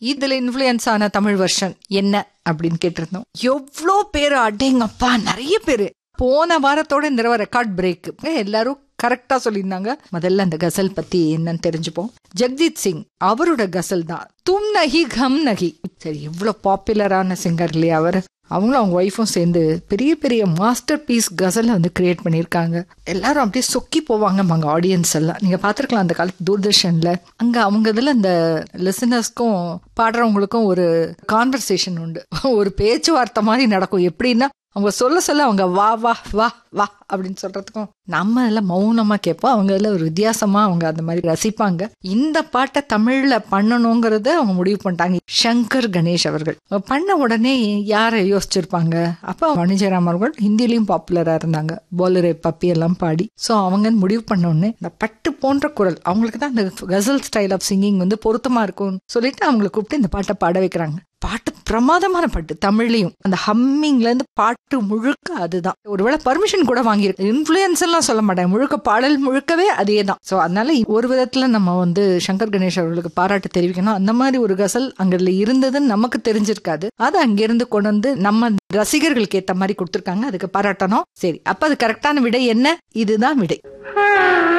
இதுல இன்ஃப்ளூயன்ஸ் ஆன தமிழ் வெர்ஷன் என்ன அப்படின்னு கேட்டிருந்தோம் எவ்வளோ பேர் அடேங்கப்பா நிறைய பேர் போன வாரத்தோட இந்த தடவை ரெக்கார்ட் பிரேக் எல்லாரும் கரெக்டா சொல்லியிருந்தாங்க முதல்ல அந்த கசல் பத்தி என்னன்னு தெரிஞ்சுப்போம் ஜெக்ஜித் சிங் அவரோட கசல் தான் தும் நகி கம் நகி சரி எவ்வளவு பாப்புலரான சிங்கர் இல்லையா அவர் அவங்களும் அவங்க ஒய்ஃபும் சேர்ந்து பெரிய பெரிய மாஸ்டர் பீஸ் கசலை வந்து கிரியேட் பண்ணியிருக்காங்க எல்லாரும் அப்படியே சொக்கி போவாங்க அங்க ஆடியன்ஸ் எல்லாம் நீங்க பாத்திருக்கலாம் அந்த காலத்து தூர்தர்ஷன்ல அங்க அவங்க இதுல இந்த லிசனர்ஸ்க்கும் பாடுறவங்களுக்கும் ஒரு கான்வர்சேஷன் உண்டு ஒரு பேச்சுவார்த்தை மாதிரி நடக்கும் எப்படின்னா அவங்க சொல்ல சொல்ல அவங்க வா வா வா வா அப்படின்னு சொல்றதுக்கும் நம்ம எல்லாம் மௌனமா கேட்போம் அவங்க எல்லாம் ஒரு வித்தியாசமா அவங்க அந்த மாதிரி ரசிப்பாங்க இந்த பாட்டை தமிழ்ல பண்ணணுங்கிறத அவங்க முடிவு பண்ணிட்டாங்க சங்கர் கணேஷ் அவர்கள் அவங்க பண்ண உடனே யாரை யோசிச்சிருப்பாங்க அப்ப வணிஜராம் அவர்கள் ஹிந்திலையும் பாப்புலரா இருந்தாங்க போலரே பப்பி எல்லாம் பாடி சோ அவங்க முடிவு பண்ண உடனே இந்த பட்டு போன்ற குரல் அவங்களுக்கு தான் இந்த கசல் ஸ்டைல் ஆஃப் சிங்கிங் வந்து பொருத்தமா இருக்கும்னு சொல்லிட்டு அவங்களை கூப்பிட்டு இந்த பாட்டை பாட வைக்கிறாங்க பாட்டு பிரமாதமான பாட்டு தமிழ்லயும் அந்த ஹம்மிங்ல இருந்து பாட்டு முழுக்க அதுதான் ஒருவேளை பர்மிஷன் கூட வாங்கியிருக்கு இன்ஃபுளுயன்ஸ் எல்லாம் சொல்ல மாட்டேன் முழுக்க பாடல் முழுக்கவே அதே தான் சோ அதனால ஒரு விதத்துல நம்ம வந்து சங்கர் கணேஷ் அவர்களுக்கு பாராட்டு தெரிவிக்கணும் அந்த மாதிரி ஒரு கசல் அங்கல இருந்ததுன்னு நமக்கு தெரிஞ்சிருக்காது அது அங்கிருந்து கொண்டு வந்து நம்ம ரசிகர்களுக்கு ஏத்த மாதிரி கொடுத்துருக்காங்க அதுக்கு பாராட்டணும் சரி அப்ப அது கரெக்டான விடை என்ன இதுதான் விடை